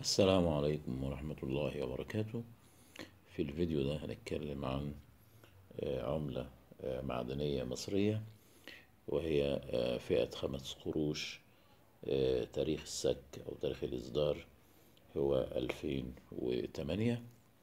السلام عليكم ورحمة الله وبركاته في الفيديو ده هنتكلم عن آه، عملة آه، معدنية مصرية وهي آه، فئة خمس قروش آه، تاريخ السك أو تاريخ الإصدار هو ألفين وتمانية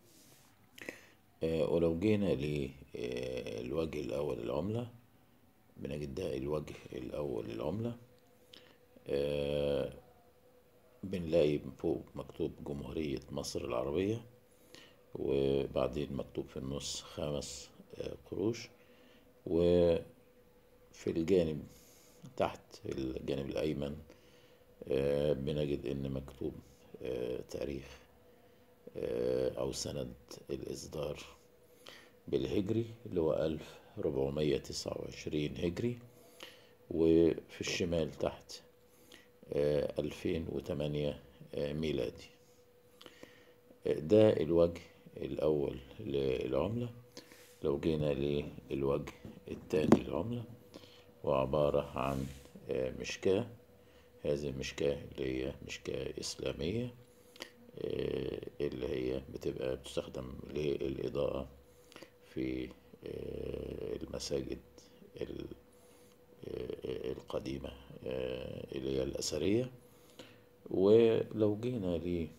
ولو جينا للوجه الأول للعملة بنجد ده الوجه الأول للعملة آه، بنلاقي فوق مكتوب جمهورية مصر العربية وبعدين مكتوب في النص خمس آه، قروش وفي الجانب تحت الجانب الأيمن آه، بنجد إن مكتوب آه، تاريخ آه، أو سند الإصدار بالهجري اللي هو ألف ربعمية تسعة وعشرين هجري وفي الشمال تحت ألفين وتمانية ميلادي آه، ده الوجه الأول للعملة لو جينا للوجه التاني للعملة وعبارة عن آه، مشكاة هذه المشكاة اللي هي مشكاة إسلامية آه، اللي هي بتبقى بتستخدم للإضاءة في آه، المساجد ال- آه، القديمة آه، اللي هي الأثرية ولو جينا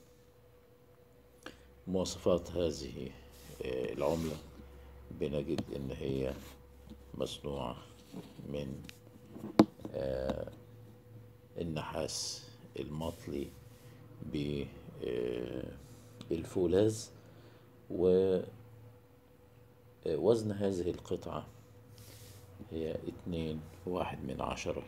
لمواصفات هذه آه، العملة بنجد إن هي مصنوعة من آه، النحاس المطلي بالفولاذ ووزن هذه القطعة هي اتنين واحد من عشرة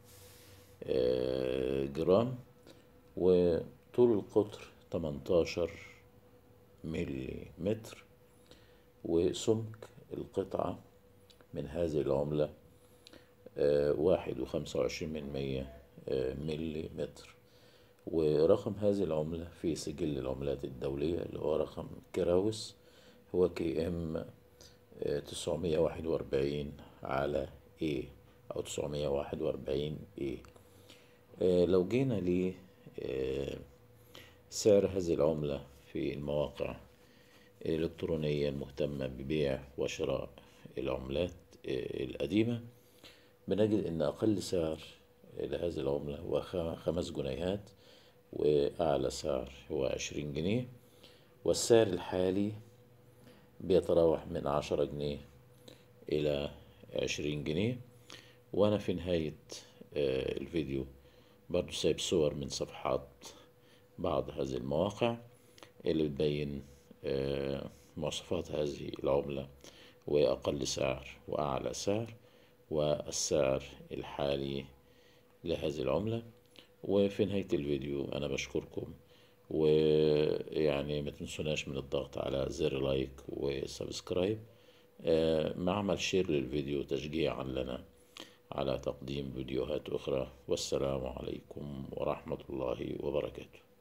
آه، جرام وطول القطر تمنتاشر ملي متر وسمك القطعة من هذه العملة آه، واحد وخمسة وعشرين من مية آه، ملي متر ورقم هذه العملة في سجل العملات الدولية اللي هو رقم كراوس هو كي ام تسعمية واحد وأربعين على ايه أو تسعمية واحد وأربعين ايه لو جينا ل آه، سعر هذه العملة في المواقع الإلكترونية المهتمة ببيع وشراء العملات آه، القديمة بنجد إن أقل سعر لهذه العملة هو خ- خمس جنيهات وأعلى سعر هو عشرين جنيه والسعر الحالي بيتراوح من عشرة جنيه إلى عشرين جنيه وأنا في نهاية آه، الفيديو برضو سايب صور من صفحات بعض هذه المواقع اللي بتبين آه، مواصفات هذه العملة وأقل سعر وأعلى سعر والسعر الحالي لهذه العملة وفي نهاية الفيديو أنا بشكركم ويعني ما تنسوناش من الضغط على زر لايك وسبسكرايب آه، مع عمل شير للفيديو تشجيعا لنا على تقديم فيديوهات أخرى والسلام عليكم ورحمة الله وبركاته